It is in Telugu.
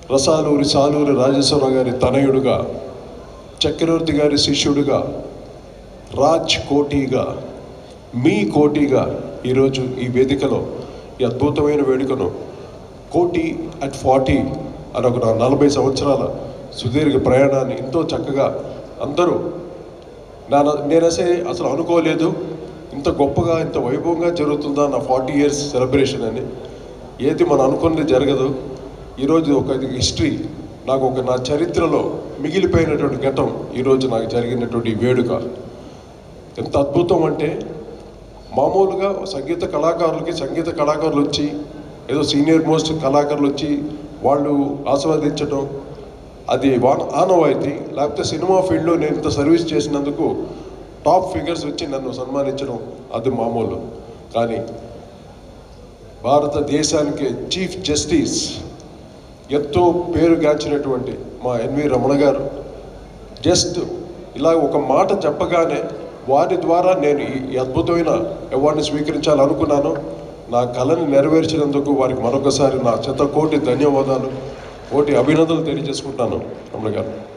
రసాలూరి సాలూరి రాజేశ్వరరావు గారి తనయుడుగా చక్రవర్తి గారి శిష్యుడిగా రాజ్ కోటిగా మీ కోటిగా ఈరోజు ఈ వేదికలో ఈ అద్భుతమైన వేడుకను కోటి అట్ ఫార్టీ అని ఒక నలభై సంవత్సరాల సుదీర్ఘ ప్రయాణాన్ని ఎంతో చక్కగా అందరూ నా నేనసే అసలు అనుకోలేదు ఇంత గొప్పగా ఇంత వైభవంగా జరుగుతుందా నా ఫార్టీ ఇయర్స్ సెలబ్రేషన్ అని ఏది మనం అనుకున్నది జరగదు ఈరోజు ఒక హిస్టరీ నాకు ఒక నా చరిత్రలో మిగిలిపోయినటువంటి ఘట్టం ఈరోజు నాకు జరిగినటువంటి ఈ వేడుక ఎంత అద్భుతం అంటే మామూలుగా సంగీత కళాకారులకి సంగీత కళాకారులు వచ్చి ఏదో సీనియర్ మోస్ట్ కళాకారులు వచ్చి వాళ్ళు ఆస్వాదించడం అది వాన్ ఆనవాయితీ లేకపోతే సినిమా ఫీల్డ్లో నేను ఇంత సర్వీస్ చేసినందుకు టాప్ ఫిగర్స్ వచ్చి నన్ను సన్మానించడం అది మామూలు కానీ భారతదేశానికి చీఫ్ జస్టిస్ ఎంతో పేరుగాంచినటువంటి మా ఎన్వి రమణ గారు జస్ట్ ఇలా ఒక మాట చెప్పగానే వారి ద్వారా నేను ఈ ఈ అద్భుతమైన అవార్డుని స్వీకరించాలనుకున్నాను నా కళని నెరవేర్చినందుకు వారికి మరొకసారి నా చెత్త కోటి ధన్యవాదాలు కోటి అభినందనలు తెలియజేసుకుంటున్నాను రమణ గారు